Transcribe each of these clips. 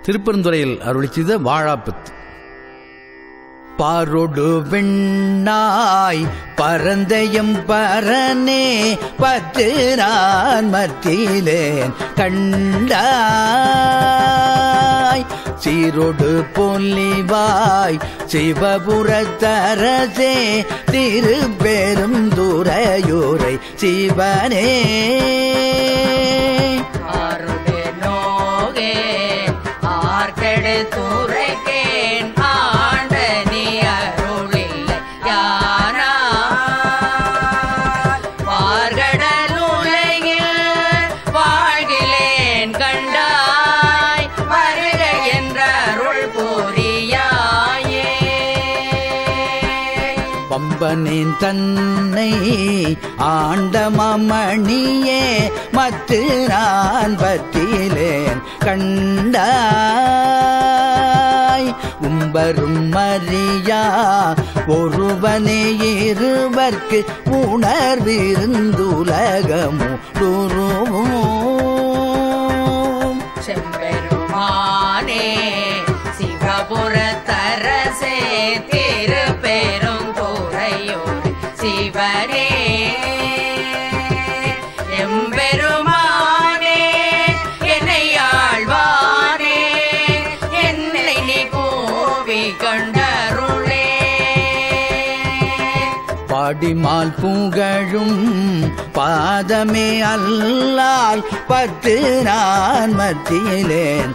திருப்பெருந்துறையில் அருளி செய்த வாழாப்பத்து பாரொடு விண்ணாய் பரந்தயம் பரனே பத்து நான் மத்தியிலேன் கண்டாய் சீரொடு பொல்லிவாய் சிவபுரத்தரசே திருப்பெரும் துறையூரை சிவனே ஆருடு நோகே ஆர்கெடு துரைக்கேன் ஆண்ட நீ அருளில்லை யானா பார்கடல் உலகில் வாழ்கிலேன் கண்டாய் வருக என்ற அருள் புரியாயே பம்பனின் தன்னை ஆண்டமணியே மத்து நான் பத்திலேன் கண்டாய் உம்பரும் மரியா ஒருவனே இருவர்க்கு உணர்விருந்துலகமும் செம்பெருமானே சிவபுரத்தரசே திருப்பெரும் துறையோர் சிவனே எம்பெருமானே என்னை ஆழ்வானே என்னை நீ கூவி கண்டருளே பாடிமால் புகழும் பாதமே அல்லால் பத்து நான் மத்தியிலேன்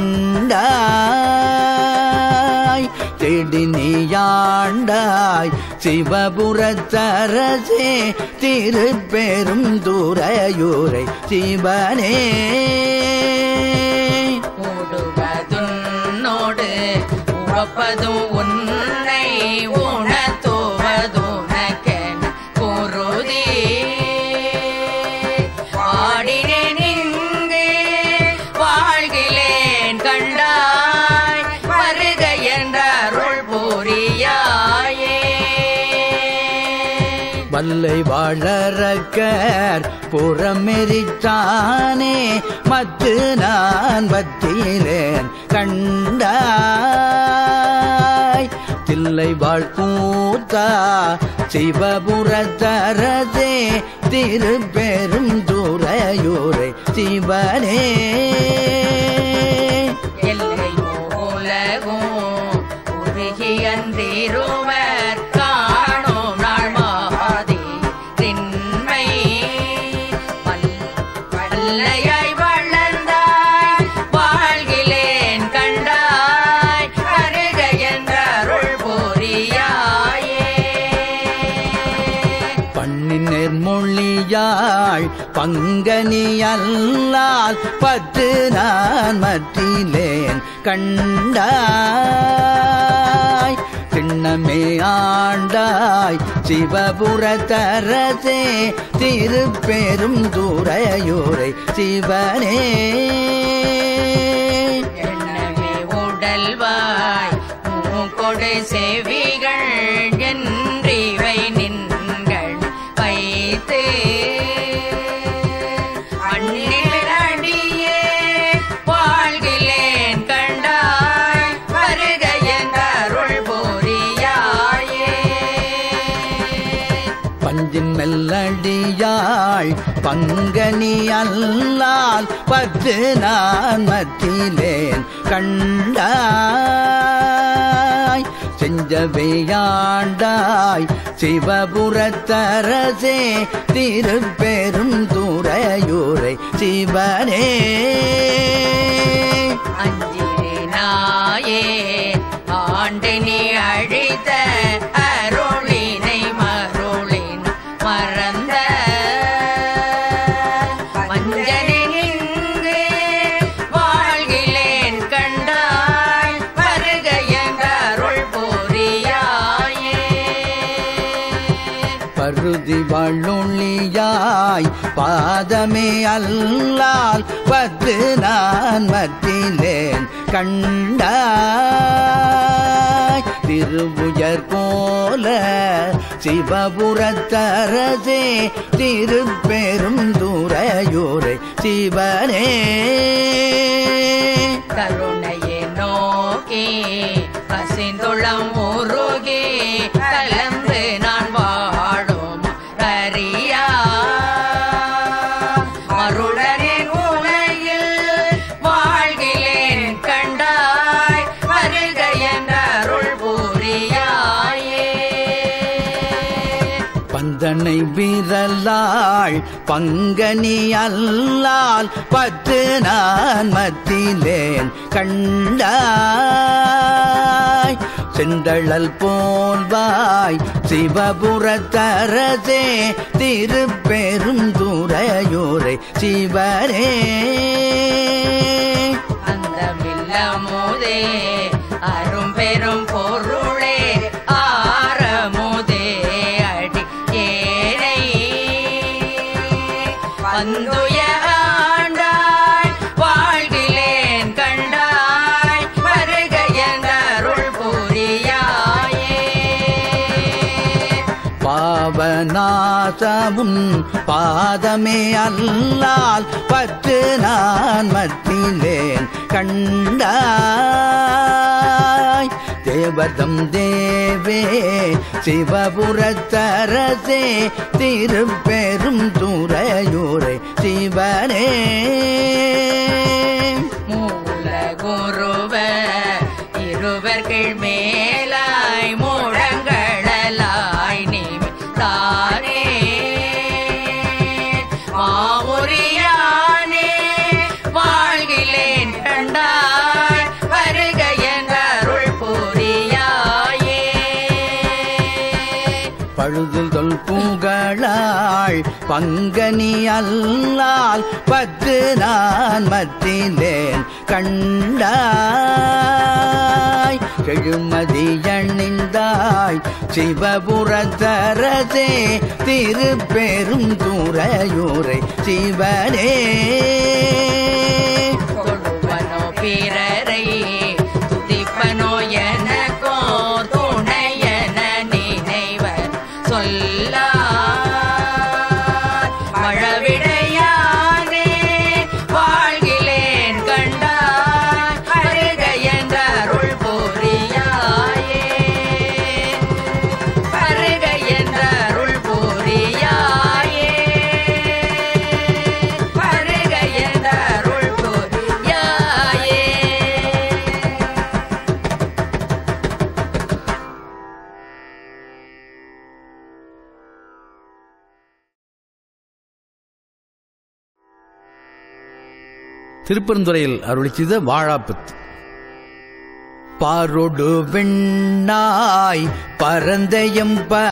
கண்டாய் தேடி நீயாண்டாய் சிவபுரத்தரசே திருப்பெரும் துறையூரை சிவனே மூடுவதுன்னோடு உவப்பதும் உன்னை உணத்துவதுனக்கென குருதி ஆடினேன் இங்கு வாழ்கிலேன் கண்டாய் வருக என்ற அருள் புரியாயே வல்லை வாழறக்கர் புறமெரித்தானே மத்து நான் பத்திலேன் கண்டாய் தில்லை வாழ் கூத்தா சிவபுரத்தரசே திருப்பெரும் துறையூரை சிவனே எல்லை உலகும் உருகியன்றிருவர் காணோம் நாள் மாதி திண்மை வல்லையாய் வளர்ந்தாய் வாழ்கிலேன் கண்டாய் அருக என்ற அருள் புரியாயே பண்ணின் நேர்மொழியாள் பங்கனி அல்லால் பத்து நான் மற்றிலேன் கண்டாய் திண்ணமே ஆண்டாய் சிவபுரத்தரசே திருப்பெரும் துறையூரை சிவனே எண்ணமே உடல்வாய் மூக்கொடு செவிகள் என்றிவை நின்கள் வைத்து அந்நிலடியே வாழ்கிலேன் கண்டாய் வருக என்ற அருள் புரியாயே பஞ்சின் மெல்லடியாள் பங்கனி அல்லால் பத்து நான் மத்திலேன் கண்டாய் செஞ்சவையாண்டாய் சிவபுரத்தரசே திருப்பெரும் துறையூரை சிவனே அஞ்சினாயே ஆண்டு நீ அழித்த அருளினை மருளின் மறந்த மஞ்சனிங்கு வாழ்கிலேன் கண்டாய் வருக என்ற அருள் புரியாயே பருதி வள்ளொழியாய் பாதமே அல்லால் பத்து நான் மத்திலேன் கண்டாய் திருவுயர் போல சிவபுரத்தரசே திருப்பெரும் துறையூரை சிவனே கருணையே பனை விரலாள் பங்கனி அல்லால் பத்து நான் மத்திலேன் கண்டாய் செந்தழல் போல்வாய் சிவபுரத்தரசே திருப்பெரும் துறையூரை சிவரே அந்த மில்லமுதே அரும் பெரும் பொருளே ஆரமுதே அடி ஏனை வந்துய ஆண்டாய் வாழ்கிலேன் கண்டாய் வருக அருள் புரியாயே பாவநாசமும் பாதமே அல்லால் பற்று நான் மத்திலேன் கண்டாய் தேவதம் தேவே சிவபுரத்தரசே திருப்பெரும் துறையூரை சிவனே மூல குருவ இருவர்கள் மேலாய் முழங்களலாய் நிமித்தானே மாவுரியானே வாழ்கிலேன் கண்டாய் வருக அருள் புரியாயே பழுதில் தொல் புகழாள் பங்கனி அல்லால் பத்து நான் மத்திலேன் கண்டாய் கெழுமதி அணிந்தாய் சிவபுரத்தரசே திருப்பெரும் துறையூரை சிவனே தொழுவனோ பிறரை துதிப்பனோ எனக்கோ துணையன நினைவர் சொல்ல பழவிடையானே வாழ்கிலேன் கண்டாய் அருக என்ற அருள் புரியாயே வருக என்ற அருள் புரியாயே வருக என்ற அருள் புரியாயே திருப்பெருந்துறையில் அருளி செய்த வாழாப்பத்து பாரொடு வெண்ணாய் பரந்தயம் ப